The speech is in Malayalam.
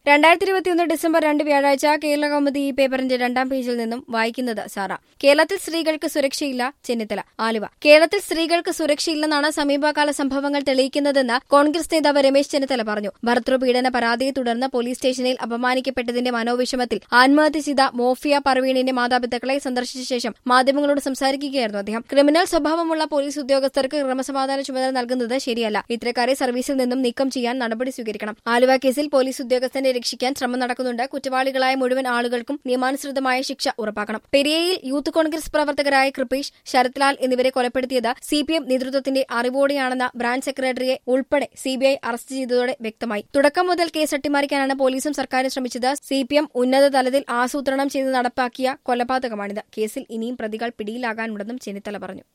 രണ്ടായിരത്തി ഇരുപത്തിയൊന്ന് ഡിസംബർ രണ്ട് വ്യാഴാഴ്ച കേരള കൗമുദി ഈ പേപ്പറിന്റെ രണ്ടാം പേജിൽ നിന്നും വായിക്കുന്നത് സാറ കേരളത്തിൽ സ്ത്രീകൾക്ക് സുരക്ഷയില്ല ചെന്നിത്തല ആലുവ കേരളത്തിൽ സ്ത്രീകൾക്ക് സുരക്ഷയില്ലെന്നാണ് സമീപകാല സംഭവങ്ങൾ തെളിയിക്കുന്നതെന്ന് കോൺഗ്രസ് നേതാവ് രമേശ് ചെന്നിത്തല പറഞ്ഞു ഭർത്തൃപീഡന പരാതിയെ തുടർന്ന് പോലീസ് സ്റ്റേഷനിൽ അപമാനിക്കപ്പെട്ടതിന്റെ മനോവിഷമത്തിൽ ആത്മഹത്യ ചെയ്ത മോഫിയ പർവീണിന്റെ മാതാപിതാക്കളെ സന്ദർശിച്ച ശേഷം മാധ്യമങ്ങളോട് സംസാരിക്കുകയായിരുന്നു അദ്ദേഹം ക്രിമിനൽ സ്വഭാവമുള്ള പോലീസ് ഉദ്യോഗസ്ഥർക്ക് ക്രമസമാധാന ചുമതല നൽകുന്നത് ശരിയല്ല ഇത്തരക്കാരെ സർവീസിൽ നിന്നും നീക്കം ചെയ്യാൻ നടപടി സ്വീകരിക്കണം ആലുവ കേസിൽ പോലീസ് ഉദ്യോഗസ്ഥനെ രക്ഷിക്കാൻ ശ്രമം നടക്കുന്നുണ്ട് കുറ്റവാളികളായ മുഴുവൻ ആളുകൾക്കും നിയമാനുസൃതമായ ശിക്ഷ ഉറപ്പാക്കണം പെരിയയിൽ യൂത്ത് കോൺഗ്രസ് പ്രവർത്തകരായ കൃപേഷ് ശരത്ലാൽ എന്നിവരെ കൊലപ്പെടുത്തിയത് സിപിഎം നേതൃത്വത്തിന്റെ അറിവോടെയാണെന്ന ബ്രാഞ്ച് സെക്രട്ടറിയെ ഉൾപ്പെടെ സിബിഐ അറസ്റ്റ് ചെയ്തതോടെ വ്യക്തമായി തുടക്കം മുതൽ കേസ് അട്ടിമറിക്കാനാണ് പോലീസും സർക്കാരും ശ്രമിച്ചത് സിപിഎം ഉന്നത തലത്തിൽ ആസൂത്രണം ചെയ്ത് നടപ്പാക്കിയ കൊലപാതകമാണിത് കേസിൽ ഇനിയും പ്രതികൾ പിടിയിലാകാനുണ്ടെന്നും ചെന്നിത്തല പറഞ്ഞു